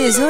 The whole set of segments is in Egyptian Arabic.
زيزو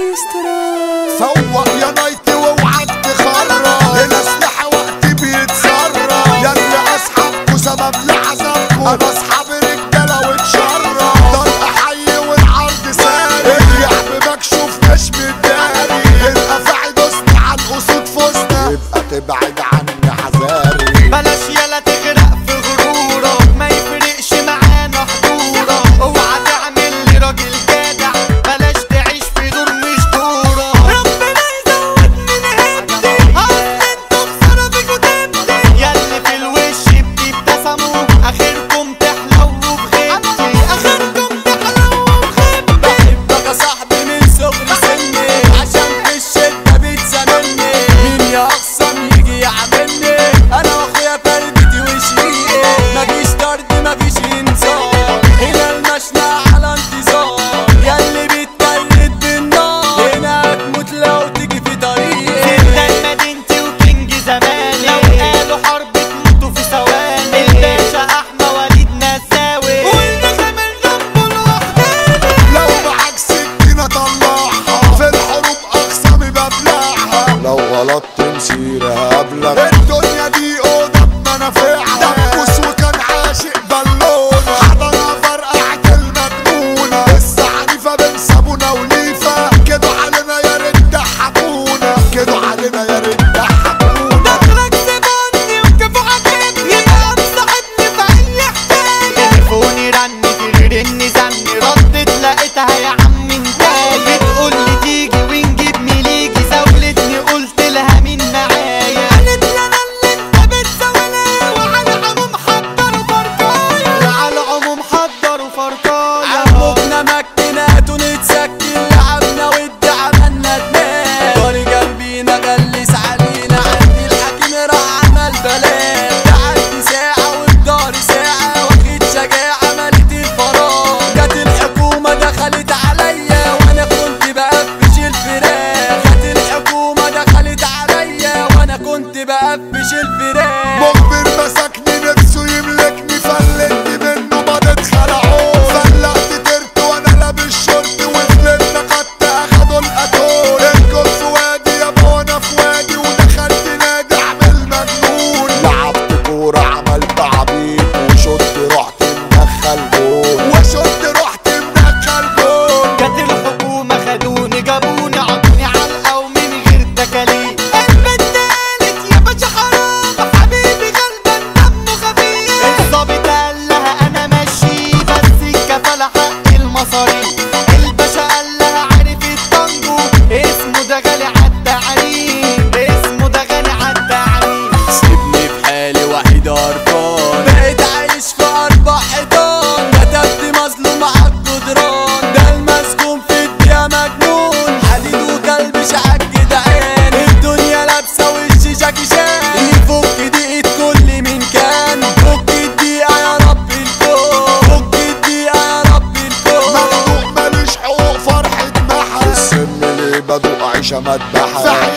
المايسترو فوق يا نايتي واوعك تخرج هنا سلاح وقت بيتسرب يا اللي اصحابكوا سبب لعذابكوا انا اصحاب رجاله واتشرب طلق حي والعرض ساري اللعب مكشوف مش متداري الافاعي دوست على الاسود فزنا يبقى تبعد عني حذاري بلاش يلا تغرق في غرورك ما يفرقش معانا حضورك اوعى تعمل لي راجل جدع بلاش تعيش في دور مش دورك ربنا يزودني نهدي اصل انتوا خساره فيكوا تبدي ياللي في الوش بتبتسموا اخركم تحلو بغيبتي اخركم تحلو بغيبتي بحبك يا صاحبي من صغر سني عشان في الشده بتساملني مين يا اخصم يجي يعملني انا واخويا فردتي وشقيقي مفيش طرد مفيش انذار هنا المشنى على انتظار ياللي بتبرد بالنار هنا هتموت لو تيجي في طريقي سلطان مدينتي وكينج زماني لو قالوا حرب تموتوا في ثواني الباشا احمى وليد نساوي والنغم الرب الوحداني لو معاك سكينة طلعها في الحروب أقسامي ببلعها لو غلط تمسيرها قبلك الدنيا دي أوضة بمنافعها دبوس وكان عاشق بالونة حضنها فرقعت المجنونة لسه عنيفة بين صابونة وليفة كدوا علينا يا ريت ضحكونا كدوا علينا يا ريت ضحكونا دخلك سيبني وكيف عجبني يبقى مصاحبني في اي حكايه تليفوني رن ترن زني ردت لقيتها يا عم انتاي بتقول لي تيجي ونجيب ميليجي زولتني قلت لها مين معايا قالت لي انا اللي انت بتزولها وعلى العموم حضروا فرقايه وعلى العموم حضروا فرقايه عمقنا مكنات ونتسكن لعبنا ودي عملنا دماغ طاري جنبينا غلس علينا عندي الحكيم راح عمل بلاغ تعدي ساعة والدار ساعة واخد شجاعة مليت الفراغ جت الحكومة دخلت عليا وانا كنت بقفش الفراخ جت الحكومة دخلت عليا وانا كنت بقفش الفراخ مخبر مسكني نفسه يملكني فلتني منه ما تتخلعوه فلقت ترت وانا لابس شورت وفلتنا قد اخدوا الاتون الكل في وادي يابا وانا في وادي ودخلت نادي اعمل مجنون لعبت كورة عملت عبيط وشط رحت مدخل جول وشط رحت مدخل جول جت الحكومة خدوني جابوني عطوني علقة ومن غير تكاليف البنت قالت يا باشا حرام حبيبي غلبان دمه خفيف الظابط قال لها انا ماشي بس الكفالة حق المصاريف الباشا قال لها عارف التانجو اسمه ده غالي عالتعريف اسمه ده غالي عالتعريف سيبني في حالي وحيد قرفان بقيت عايش في اربع حيطان كتبت مظلوم عالجدران ده المسجون في الدنيا مجنون حديد وكلب شعك جدعان الدنيا لابسه وش جاكي شان يفك دقيقة كل من كان فك الدقيقة يا رب الكون فك الدقيقة يا رب الكون مخلوق ماليش حقوق فرحة محل السم اللي بدوق عيشة مدبحة في